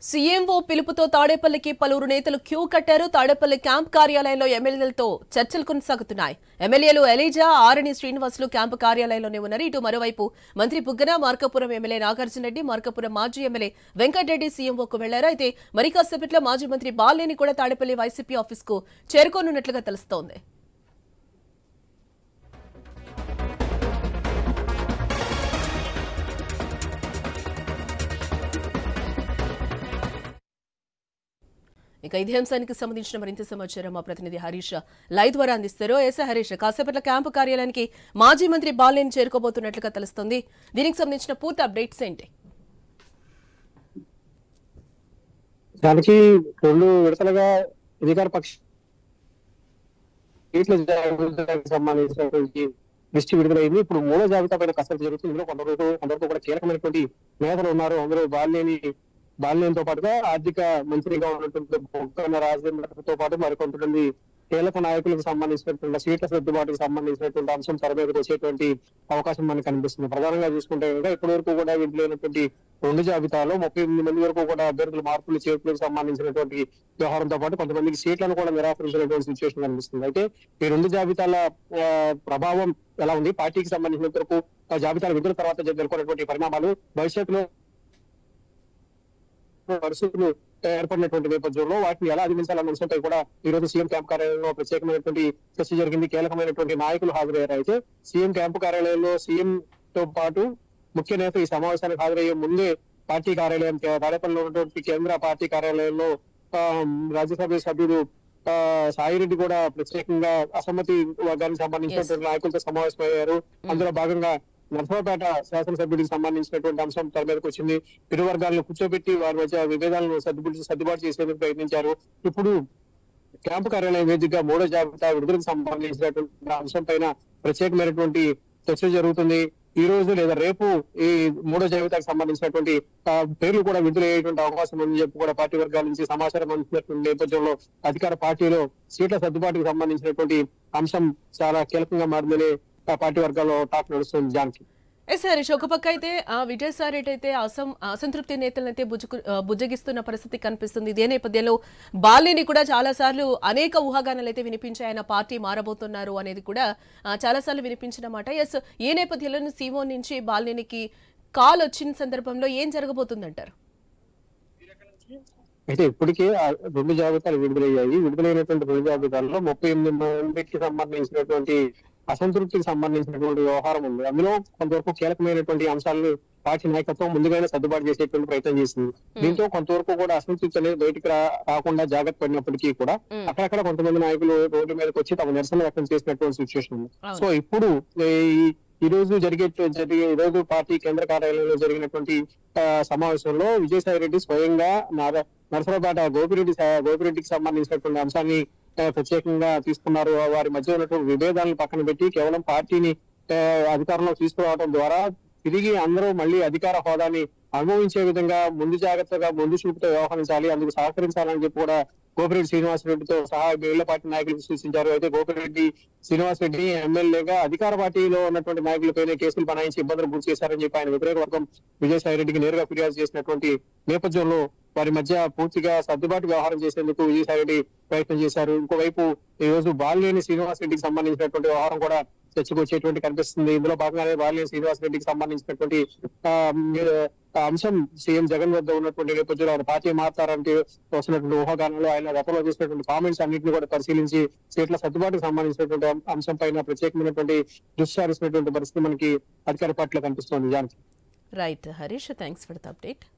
CMO పిలుపుతో తాడేపల్లికి పలువురు నేతలు క్యూ కట్టారు తాడేపల్లి క్యాంప్ కార్యాలయంలో ఎమ్మెల్యేలతో చర్చలు కొనసాగుతున్నాయి ఎమ్మెల్యేలు ఎలీజా ఆరణి శ్రీనివాసులు క్యాంపు కార్యాలయంలోనే ఉన్నారు ఇటు మరోవైపు మంత్రి బుగ్గన మార్కాపురం ఎమ్మెల్యే నాగార్జున రెడ్డి మార్కాపురం మాజీ ఎమ్మెల్యే వెంకటరెడ్డి సీఎంఓకు వెళ్లారు అయితే మరి కాసేపట్లో మాజీ మంత్రి బాలేని కూడా తాడేపల్లి వైసీపీ ఆఫీస్కు చేరుకోనున్నట్లుగా తెలుస్తోంది ఇక ఇదే అంశానికి సంబంధించిన మరింత సమాచారం మా ప్రతినిధి హరీష్ లైవ్ ద్వారా అందిస్తారు ఎస్ హరీష్ కాసేపట్ల క్యాంపు కార్యాలయానికి మాజీ మంత్రి బాలేని చేరుకోబోతున్నట్లుగా తెలుస్తోంది దీనికి సంబంధించిన పూర్తి అప్డేట్స్ ఏంటి దానికి రెండు విడతలుగా అధికార పక్ష సీట్ల జాబితాకి సంబంధించినటువంటి లిస్టు విడుదలైంది ఇప్పుడు మూడో జాబితా పైన కసరత్తు జరుగుతుంది ఇందులో కొంతవరకు కొంతవరకు కూడా కీలకమైనటువంటి నేతలు ఉన్నారు అందులో బాలినేని బాలినేనితో పాటుగా ఆర్థిక మంత్రిగా ఉన్నటువంటి బొగ్గన రాజేంద్రతో పాటు మరికొంతమంది కీలక నాయకులకు సంబంధించినటువంటి సీట్ల సర్దుబాటుకు సంబంధించినటువంటి అంశం తెర మీదకి వచ్చేటువంటి అవకాశం మనకు కనిపిస్తుంది ప్రధానంగా చూసుకుంటే కనుక ఇప్పటి వరకు కూడా విడుదలైనటువంటి రెండు జాబితాలో ముప్పై ఎనిమిది మంది వరకు కూడా అభ్యర్థుల మార్పులు చేర్పులకు సంబంధించినటువంటి వ్యవహారంతో పాటు కొంతమందికి సీట్లను కూడా నిరాకరించినటువంటి సిచ్యువేషన్ కనిపిస్తుంది అయితే ఈ రెండు జాబితాల ఆ, ప్రభావం ఎలా ఉంది పార్టీకి సంబంధించినంత వరకు ఆ జాబితాల విడుదల తర్వాత జరుగుతున్నటువంటి పరిణామాలు భవిష్యత్తులో పరిస్థితులు ఏర్పడినటువంటి నేపథ్యంలో వాటిని ఎలా అధిగమించాలన్న అంశంపై కూడా ఈ రోజు సీఎం క్యాంప్ కార్యాలయంలో ప్రత్యేకమైనటువంటి చర్చ జరిగింది కీలకమైనటువంటి నాయకులు హాజరయ్యారు అయితే సీఎం క్యాంపు కార్యాలయంలో సీఎం తో పాటు ముఖ్య నేత ఈ సమావేశానికి హాజరయ్యే ముందే పార్టీ కార్యాలయం తాడేపల్లిలో ఉన్నటువంటి కేంద్ర పార్టీ కార్యాలయంలో ఆ, రాజ్యసభ సభ్యుడు ఆ, సాయిరెడ్డి కూడా ప్రత్యేకంగా అసమ్మతి వర్గానికి సంబంధించినటువంటి నాయకులతో సమావేశమయ్యారు అందులో భాగంగా నర్సరావుపేట శాసనసభ్యుడికి సంబంధించినటువంటి అంశం తెర మీదకి వచ్చింది ఇరు వర్గాలను కూర్చోబెట్టి వారి మధ్య విభేదాలను సర్దుబాటు సర్దుబాటు చేసేందుకు ప్రయత్నించారు ఇప్పుడు క్యాంపు కార్యాలయం వేదికగా మూడో జాబితా విడుదలకు సంబంధించినటువంటి అంశం పైన ప్రత్యేకమైనటువంటి చర్చ జరుగుతుంది ఈ రోజు లేదా రేపు ఈ మూడో జాబితాకు సంబంధించినటువంటి ఆ, పేర్లు కూడా విడుదలయ్యేటువంటి అవకాశం ఉందని చెప్పి కూడా పార్టీ వర్గాల నుంచి సమాచారం అందించినటువంటి నేపథ్యంలో అధికార పార్టీలో సీట్ల సర్దుబాటుకు సంబంధించినటువంటి అంశం చాలా కీలకంగా మారిందని ఆ పార్టీ వర్గాల్లో టాక్ నడుస్తుంది జాన్కి ఎస్ హరీష్ ఒక పక్క అయితే ఆ విజయసాయి రెడ్డి అయితే అసం అసంతృప్తి నేతలను అయితే బుజ్జుకు ఆ, బుజ్జగిస్తున్న పరిస్థితి కనిపిస్తుంది ఇదే నేపథ్యంలో బాలిని కూడా చాలా సార్లు అనేక ఊహాగానాలు అయితే వినిపించాయి ఆయన పార్టీ మారబోతున్నారు అనేది కూడా ఆ, చాలా సార్లు వినిపించిన మాట ఎస్ ఏ నేపథ్యంలో సీమో నుంచి బాలినికి కాల్ వచ్చిన సందర్భంలో ఏం జరగబోతుందంటారు అయితే ఇప్పటికే ఆ రెండు జాబితాలు విడుదలయ్యాయి విడుదలైనటువంటి రెండు జాబితాల్లో ముప్పై ఎనిమిది మందికి సంబంధించినటువంటి అసంతృప్తికి సంబంధించినటువంటి వ్యవహారం ఉంది అందులో కొంతవరకు కీలకమైనటువంటి అంశాలను పార్టీ నాయకత్వం ముందుగానే సర్దుబాటు చేసేటువంటి ప్రయత్నం చేసింది దీంతో కొంతవరకు కూడా అసంతృప్తి అనేది బయటికి రా- రాకుండా జాగ్రత్త పడినప్పటికీ కూడా మ్మ్. అక్కడక్కడ కొంతమంది నాయకులు రోడ్డు మీదకి వచ్చి తమ నిరసన వ్యక్తం చేసినటువంటి సిచ్యువేషన్ ఉంది అవును. సో ఇప్పుడు ఈ- ఈ రోజు జరిగే జరిగే ఈ రోజు పార్టీ కేంద్ర కార్యాలయంలో జరిగినటువంటి ఆ, సమావేశంలో విజయసాయి రెడ్డి స్వయంగా నర- నరసరావుపేట గోపిరెడ్డి సా- గోపిరెడ్డికి సంబంధించినటువంటి అంశాన్ని ఆ, ప్రత్యేకంగా తీసుకున్నారు వారి మధ్య ఉన్నటువంటి విభేదాలను పక్కన పెట్టి కేవలం పార్టీని ఆ, అధికారంలో తీసుకురావడం ద్వారా తిరిగి అందరూ మళ్ళీ అధికార హోదాని అనుభవించే విధంగా ముందు జాగ్రత్తగా ముందు చూపుతో వ్యవహరించాలి అందుకు సహకరించాలని చెప్పి కూడా గోపిరెడ్డి శ్రీనివాసరెడ్డితో సహా మిగిలిన పార్టీ నాయకులకు సూచించారు అయితే గోపిరెడ్డి శ్రీనివాసరెడ్డి ఎమ్మెల్యేగా అధికార పార్టీలో ఉన్నటువంటి నాయకులపైనే కేసులు బనాయించి ఇబ్బందులు గురి చేశారని చెప్పి ఆయన వ్యతిరేక వర్గం విజయసాయి రెడ్డికి నేరుగా ఫిర్యాదు చేసినటువంటి నేపథ్యంలో వారి మధ్య పూర్తిగా సర్దుబాటు వ్యవహారం చేసేందుకు విజయసాయి రెడ్డి ప్రయత్నం చేశారు ఇంకోవైపు ఈ రోజు బాలినేని శ్రీనివాస్ రెడ్డికి సంబంధించినటువంటి వ్యవహారం కూడా చర్చకు వచ్చేటువంటి కనిపిస్తుంది ఇందులో భాగంగానే బాలినేని శ్రీనివాస్ రెడ్డికి సంబంధించినటువంటి ఆ, ఆ అంశం సీఎం జగన్ వద్ద ఉన్నటువంటి నేపథ్యంలో ఆయన పార్టీ మారుతారంటే వస్తున్నటువంటి ఊహాగానాలు ఆయన గతంలో చేసినటువంటి కామెంట్స్ అన్నింటినీ కూడా పరిశీలించి సీట్ల సర్దుబాటుకు సంబంధించినటువంటి అం- అంశం పైన ప్రత్యేకమైనటువంటి దృష్టి సారిస్తున్నటువంటి పరిస్థితి మనకి అధికార పార్టీలో కనిపిస్తోంది Janaki right Harish thanks for the update